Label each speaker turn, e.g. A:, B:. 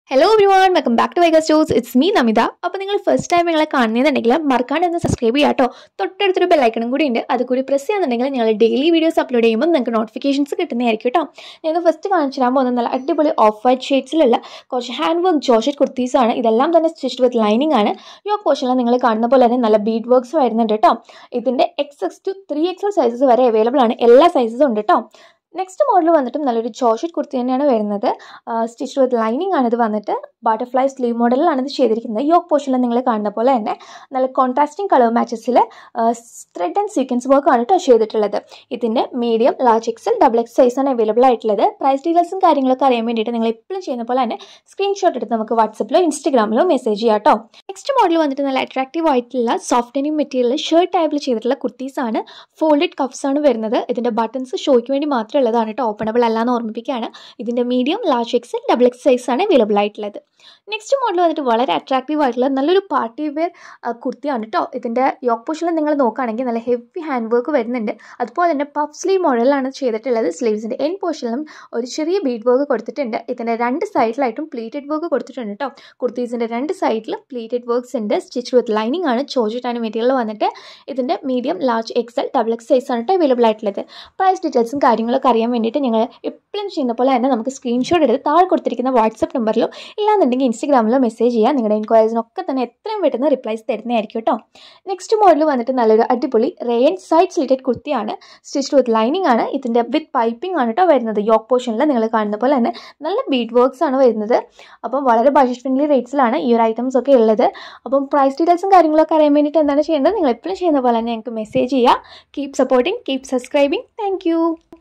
A: hello everyone welcome back to Vaiga stores it's me Namitha അപ്പോൾ നിങ്ങൾ first time നിങ്ങളെ കാണുന്നതെന്നുണ്ടെങ്കിൽ മറക്കാണ്ട് ഒന്ന് സബ്സ്ക്രൈബ് ചെയ്യുക കേട്ടോ തൊട്ടടുത്തൊരു ബെല്ലൈക്കണും കൂടി ഉണ്ട് അത് കൂടി പ്രസ് ചെയ്യുന്നുണ്ടെങ്കിൽ ഞങ്ങൾ ഡെയിലി വീഡിയോസ് അപ്ലോഡ് ചെയ്യുമ്പോൾ നിങ്ങൾക്ക് നോട്ടിഫിക്കേഷൻസ് കിട്ടുന്നതായിരിക്കും കേട്ടോ ഞാൻ ഫസ്റ്റ് കാണിച്ചു തരാൻ പോകുന്നത് നല്ല അടിപൊളി ഓഫ് വൈറ്റ് ഷെയ്ഡ്സിലുള്ള കുറച്ച് ഹാൻഡ് വർക്ക് ജോഷറ്റ് കുർത്തീസാണ് ഇതെല്ലാം തന്നെ സ്റ്റിച്ച് വിത്ത് ലൈനിങ് ആണ് യോ പോർഷനിൽ നിങ്ങൾ കാണുന്ന പോലെ തന്നെ നല്ല ബീഡ് വർക്ക്സ് വരുന്നുണ്ട് കേട്ടോ ഇതിൻ്റെ X X two three XL sizes വരെ അവൈലബിൾ ആണ് എല്ലാ സൈസസും ഉണ്ട് കേട്ടോ നെക്സ്റ്റ് മോഡൽ വന്നിട്ടും നല്ലൊരു ജോഷറ്റ് കുർത്തി തന്നെയാണ് വരുന്നത് സ്റ്റിച്ച് വിത്ത് ലൈനിങ് ആണ് ഇത് വന്നിട്ട് ബട്ടർഫ്ലൈ സ്ലീവ് മോഡലിലാണ് ഇത് ചെയ്തിരിക്കുന്നത് യോക്ക് പോർഷനിൽ നിങ്ങൾ കാണുന്ന പോലെ തന്നെ നല്ല കോൺട്രാസ്റ്റിംഗ് കളർ മാച്ചസിൽ ത്രെഡ് ആൻഡ് സീക്വൻസ് വർക്ക് ആണ് കേട്ടോ ചെയ്തിട്ടുള്ളത് ഇതിൻ്റെ medium large XL double X സൈസാണ് അവൈലബിൾ ആയിട്ടുള്ളത് പ്രൈസ് ഡീറ്റെയിൽസും കാര്യങ്ങളൊക്കെ അറിയാൻ വേണ്ടിയിട്ട് നിങ്ങൾ എപ്പോഴും ചെയ്യുന്ന പോലെ തന്നെ സ്ക്രീൻഷോട്ട് എടുത്ത് നമുക്ക് വാട്സപ്പിലോ ഇൻസ്റ്റഗ്രാമിലോ മെസ്സേജ് ചെയ്യാം കേട്ടോ നെക്സ്റ്റ് മോഡൽ വന്നിട്ട് നല്ല അട്രാക്റ്റീവ് ആയിട്ടുള്ള സോഫ്റ്റ് ആൻഡ് മെറ്റീരിയൽ ഷർട്ട് ടൈപ്പിൽ ചെയ്തിട്ടുള്ള കുർത്തീസ് ആണ് ഫോൾഡഡ് കഫ്സ് ആണ് വരുന്നത് ഇതിൻ്റെ ബട്ടൺസ് ഷോയ്ക്ക് വേണ്ടി മാത്രം ഉള്ളതാണ് കേട്ടോ ഓപ്പണബിൾ അല്ലാന്ന് ഓർമ്മിപ്പിക്കുകയാണ് ഇതിൻ്റെ medium large XL double X size ആണ് അവൈലബിൾ ആയിട്ടുള്ളത് നെക്സ്റ്റ് മോഡൽ വന്നിട്ട് വളരെ അട്രാക്റ്റീവ് ആയിട്ടുള്ള നല്ലൊരു പാർട്ടി വെയർ കുർത്തിയാണ് കേട്ടോ ഇതിൻ്റെ യോക്ക് പോഷനിൽ നിങ്ങൾ നോക്കുകയാണെങ്കിൽ നല്ല ഹെവി ഹാൻഡ് വർക്ക് വരുന്നുണ്ട് അതുപോലെ തന്നെ പഫ് സ്ലീവ് മോഡലാണ് ചെയ്തിട്ടുള്ളത് സ്ലീവ്സിൻ്റെ എൻ പോർഷനിലും ഒരു ചെറിയ ബീഡ് വർക്ക് കൊടുത്തിട്ടുണ്ട് ഇതിൻ്റെ രണ്ട് സൈഡിലായിട്ടും പ്ലീറ്റഡ് വർക്ക് കൊടുത്തിട്ടുണ്ട് കേട്ടോ കുർത്തീസിൻ്റെ രണ്ട് സൈഡിലും പ്ലീറ്റഡ് വർക്ക്സ് ഉണ്ട് സ്റ്റിച്ച് വിത്ത് ലൈനിങ് ആണ് ചോജിട്ടാണ് മെറ്റീരിയൽ വന്നിട്ട് ഇതിൻ്റെ medium large XL double X size ആണ് കേട്ടോ അവൈലബിൾ ആയിട്ടുള്ളത് പ്രൈസ് ഡീറ്റെയിൽസും കാര്യങ്ങളൊക്കെ അറിയാൻ വേണ്ടിയിട്ട് ഞങ്ങൾ എപ്പോഴും ചെയ്യുന്ന പോലെ തന്നെ നമുക്ക് സ്ക്രീൻഷോട്ട് എടുത്ത് താഴെ കൊടുത്തിരിക്കുന്ന വാട്സപ്പ് നമ്പറിലോ ഇല്ലാന്നുണ്ടെങ്കിൽ ഇൻസ്റ്റഗ്രാമിലോ മെസ്സേജ് ചെയ്യുക നിങ്ങളുടെ എൻക്വയറീസിനൊക്കെ തന്നെ എത്രയും പെട്ടെന്ന് റിപ്ലൈസ് തരുന്നതായിരിക്കും കേട്ടോ നെക്സ്റ്റ് മോഡൽ വന്നിട്ട് നല്ലൊരു അടിപൊളി റേൻ സൈഡ് സ്ലിറ്റഡ് കുർത്തിയാണ് സ്റ്റിച്ച് വിത്ത് ലൈനിങ് ആണ് ഇതിൻ്റെ വിത്ത് പൈപ്പിംഗ് ആണ് കേട്ടോ വരുന്നത് യോക്ക് പോർഷനിൽ നിങ്ങൾ കാണുന്ന പോലെ തന്നെ നല്ല ബീഡ് വർക്ക്സ് ആണ് വരുന്നത് അപ്പം വളരെ ബഡ്ജറ്റ് ഫ്രണ്ട്ലി റേറ്റ്സിലാണ് ഈ ഒരു ഐറ്റംസ് ഒക്കെ ഉള്ളത് അപ്പം പ്രൈസ് ഡീറ്റെയിൽസും കാര്യങ്ങളൊക്കെ അറിയാൻ വേണ്ടിയിട്ട് എന്താണ് ചെയ്യേണ്ടത് നിങ്ങൾ എപ്പോഴും ചെയ്യുന്ന പോലെ തന്നെ ഞങ്ങൾക്ക് മെസ്സേജ് ചെയ്യുക keep supporting keep subscribing thank